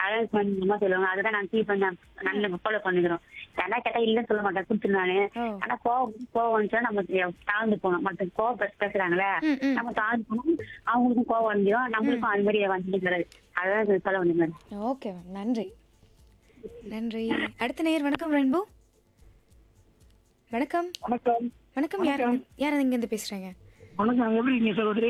அதான் பண்ணி அம்மா சொல்லுவாங்க அதுதான் நான் கீப் பண்ண நல்ல ஃபாலோ பண்ணிக்கிறோம் யாரா கேட்டா இல்லைன்னு சொல்ல மாட்டேன் கொடுத்துரு நானு ஓ. ஆனா கோவம் கோவம் வந்துச்சுன்னா நம்ம தெ- தாழ்ந்து போகணும் மத்த கோவம் பேச- பேசுறாங்களே ம், ம். நம்ம தாழ்ந்து போனோம் அவங்களுக்கும் கோவம் வந்துடும் நம்மளுக்கும் அது மாதிரி வந்துட்டு அதான் சொல்ல வந்து மேடம் ஓகே மேம் நன்றி நன்றி அடுத்த நேயர் வணக்கம் ரெயின்போ வணக்கம் வணக்கம் வணக்கம் யார் யார் இங்கேருந்து பேசுகிறீங்க வணக்கம் எப்படி இருக்கீங்க சகோதரி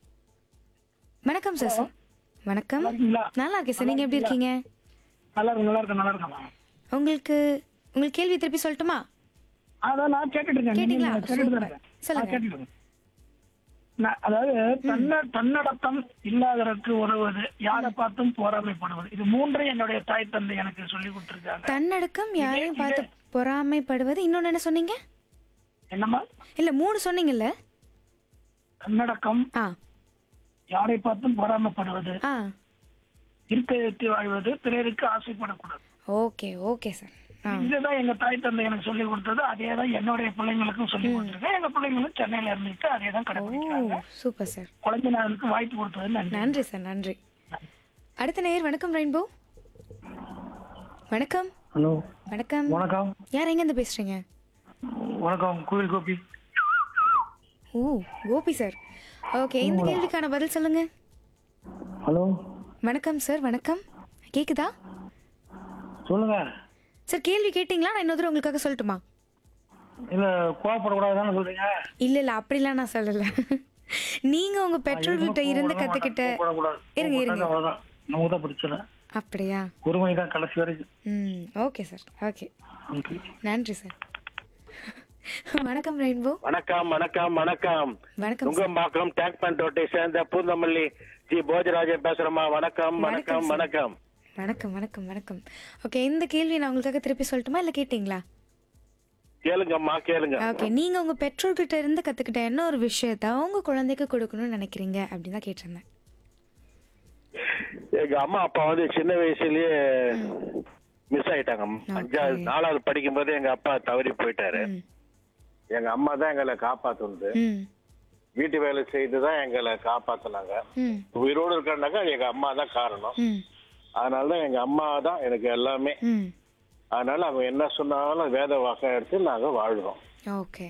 வணக்கம் சார் சார் வணக்கம் இருக்கீங்களா? நல்லா இருக்கேன் சார் நீங்கள் எப்படி இருக்கீங்க நல்லா இருக்கும் நல்லா இருக்கும் நல்லா இருக்கும் உங்களுக்கு உங்களுக்கு கேள்வி திருப்பி சொல்லட்டுமா அதான் நான் கேட்டுட்டு இருக்கேன் கேட்டீங்களா? நீங்க கேட்டுட்டு தான் சூப்பர். இருக்கேன். சொல்லுங்க. நான் கேட்டுட்டு இருக்கேன். நான் அதாவது தன்ன தன்னடக்கம் இல்லாதவருக்கு உதவுவது யாரை பார்த்தும் போராமைப்படுவது இது மூன்றையும் என்னுடைய தாய் தந்தை எனக்கு சொல்லி கொடுத்துருக்காங்க தன்னடக்கம் யாரையும் பார்த்து பொறாமைப்படுவது இன்னொன்று என்ன சொன்னீங்க என்னம்மா இல்லை மூணு சொன்னீங்கல்ல தன்னடக்கம் ஆ யாரை பார்த்தும் பொறாமைப்படுவது ஆ இருக்கையத்தை வாழ்வது பிறருக்கு ஆசைப்படக்கூடாது ஓகே ஓகே சார் ஆ இதுதான் எங்க தாய் தந்தை எனக்கு சொல்லி கொடுத்தது அதே தான் என்னுடைய பிள்ளைங்களுக்கும் சொல்லி கொடுத்துருக்கேன் எங்க பிள்ளைங்களும் சென்னையில இருந்துட்டு அதே தான் ஓ கடைபிடிக்கிறாங்க சூப்பர் சார் குழந்தைங்களுக்கு வாய்ப்பு கொடுத்தது நன்றி நன்றி சார் நன்றி அடுத்த நேயர் வணக்கம் ரெயின்போ வணக்கம் ஹலோ வணக்கம் வணக்கம் யார் எங்கேருந்து பேசுறீங்க வணக்கம் கோவில் Gopi oh Gopi sir okay இந்த கேள்விக்கான பதில் சொல்லுங்க ஹலோ வணக்கம் சார் வணக்கம் கேக்குதா சொல்லுங்க சார் கேள்வி கேட்டிங்களா நான் இன்னொரு தடவை உங்களுக்காக சொல்லட்டுமா இல்ல கோவப்படக்கூடாதுன்னு சொல்றீங்க இல்ல இல்ல அப்படிலாம் நான் சொல்லல நீங்க உங்க பெற்றோர்கிட்ட இருந்து கத்துக்கிட்ட இருங்க இருங்க அவ்வளவுதான் நமக்கு தான் பிடிச்சல அப்படியா ஒரு மணி தான் கடைசி வரைக்கும் ம் ஓகே சார் ஓகே நன்றி. நன்றி சார் வணக்கம் ரெயின்போ வணக்கம் வணக்கம் வணக்கம் வணக்கம் சார் நுங்கம்பாக்கம் டேங்க் பண்டோட்டை சேர்ந்த பூந்தமல்லி ஜி போஜராஜன் பேசுறேம்மா வணக்கம் வணக்கம் வணக்கம் வணக்கம் வணக்கம் வணக்கம் வணக்கம் ஓகே இந்த கேள்வி நான் உங்களுக்காக திருப்பி சொல்லட்டுமா இல்லை கேட்டிங்களா கேளுங்கம்மா கேளுங்க ஓகே நீங்க உங்க பெற்றோர்கிட்ட இருந்து கத்துக்கிட்ட என்ன ஒரு விஷயத்த உங்க குழந்தைக்கு கொடுக்கணும்னு நினைக்கிறீங்க அப்படின்னு தான் கேட்டிருந்தேன் எங்க அம்மா அப்பா வந்து சின்ன வயசுலயே மிஸ் ஆயிட்டாங்க அஞ்சாவது நாலாவது படிக்கும் போது எங்க அப்பா தவறி போயிட்டாரு ம். எங்க அம்மா தான் எங்களை காப்பாத்துனது ம் வீட்டு வேலை செய்து தான் எங்களை காப்பாத்துனாங்க ம் உயிரோடு இருக்கிறனாக்கா எங்க அம்மா தான் காரணம் ம் அதனால தான் எங்க அம்மா தான் எனக்கு எல்லாமே ம் அதனால அவங்க என்ன சொன்னாலும் வேத வாக்கம் எடுத்து நாங்க வாழ்றோம் ஓகே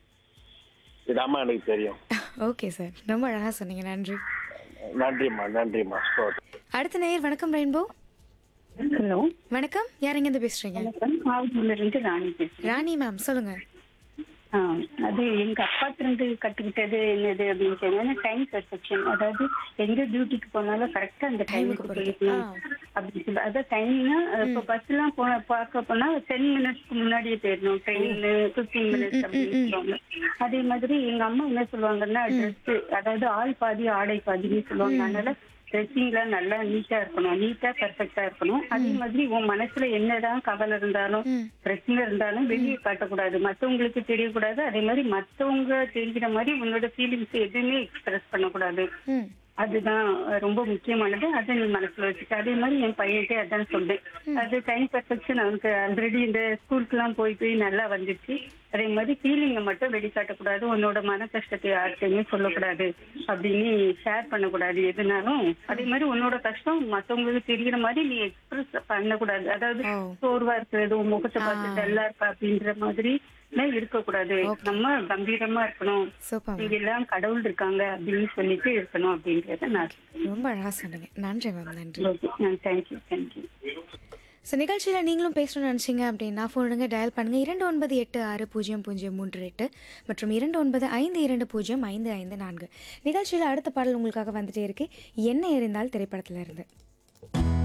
இது அம்மா எனக்கு தெரியும் ஓகே சார் ரொம்ப அழகாக சொன்னீங்க நன்றி நன்றிம்மா நன்றிம்மா சோரி அடுத்த நேயர் வணக்கம் ரெயின்போ ஹலோ வணக்கம் யார் எங்கேருந்து பேசுறீங்க வணக்கம் மாவட்டத்துல இருந்து ராணி பேசுறேன் ராணி மேம் சொல்லுங்க ஆ, அது எங்க அப்பாட்ட இருந்து கத்துக்கிட்டது என்னது அப்படின்னு சொன்னா டைம் பெர்செப்ஷன் அதாவது எங்க டியூட்டிக்கு போனாலும் கரெக்டா அந்த டைமுக்கு போறது. போயிடணும் அப்படின்னு சொல்லி அதாவது டைம்னா இப்ப பஸ் எல்லாம் போன பார்க்க போனா டென் மினிட்ஸ்க்கு முன்னாடியே போயிடணும் ட்ரெயின் பிப்டீன் மினிட்ஸ் அப்படின்னு சொல்லுவாங்க அதே மாதிரி எங்க அம்மா என்ன சொல்லுவாங்கன்னா ட்ரெஸ் அதாவது ஆள் பாதி ஆடை பாதின்னு சொல்லுவாங்க அதனால ட்ரெஸ்ஸிங்லாம் நல்லா நீட்டா இருக்கணும் நீட்டா பெர்ஃபெக்டா இருக்கணும் அதே மாதிரி உன் மனசுல என்னதான் கவலை இருந்தாலும் ம் பிரச்சனை இருந்தாலும் வெளியே காட்டக்கூடாது மத்தவங்களுக்கு தெரியக்கூடாது அதே மாதிரி மத்தவங்க தெரிகிற மாதிரி உன்னோட ஃபீலிங்ஸ் எதுவுமே எக்ஸ்பிரஸ் பண்ணக்கூடாது ம் அதுதான் ரொம்ப முக்கியமானது அதை நீ மனசுல வச்சுக்க அதே மாதிரி என் பையன்கிட்ட அதான் சொன்னேன் அது டைம் பெர்ஃபெக்ஷன் அவனுக்கு ஆல்ரெடி இந்த ஸ்கூலுக்குலாம் போய் போய் நல்லா வந்துச்சு அதே மாதிரி ஃபீலிங்கை மட்டும் வெளிக்காட்டக்கூடாது உன்னோட மன கஷ்டத்தை யார்கிட்டயுமே சொல்லக்கூடாது அப்படின்னு ஷேர் பண்ணக்கூடாது எதுனாலும் அதே மாதிரி உன்னோட கஷ்டம் மத்தவங்களுக்கு தெரிகிற மாதிரி நீ எக்ஸ்பிரஸ் பண்ணக்கூடாது அதாவது ஓ. சோர்வா இருக்கிறது உன் முகத்தை பார்த்து டல்லா இருக்கா அப்படின்ற மாதிரி எல்லாம் இருக்கக்கூடாது நம்ம கம்பீரமா இருக்கணும் சூப்பர் இங்க எல்லாம் கடவுள் இருக்காங்க அப்படின்னு சொல்லிட்டு இருக்கணும் அப்படின்றத நான் ரொம்ப அழகாக சொன்னீங்க நன்றி மேம் நன்றி ஓகே தேங்க்யூ தேங்க்யூ ஸோ நிகழ்ச்சியில் நீங்களும் பேசணும்னு நினச்சிங்க அப்படின்னா ஃபோனுங்க டயல் பண்ணுங்கள் இரண்டு ஒன்பது எட்டு ஆறு பூஜ்ஜியம் பூஜ்ஜியம் மூன்று எட்டு மற்றும் இரண்டு ஒன்பது ஐந்து இரண்டு பூஜ்ஜியம் ஐந்து ஐந்து நான்கு நிகழ்ச்சியில் அடுத்த பாடல் உங்களுக்காக வந்துட்டே இருக்கு என்ன எறிந்தால் திரைப்படத்தில் இருந்து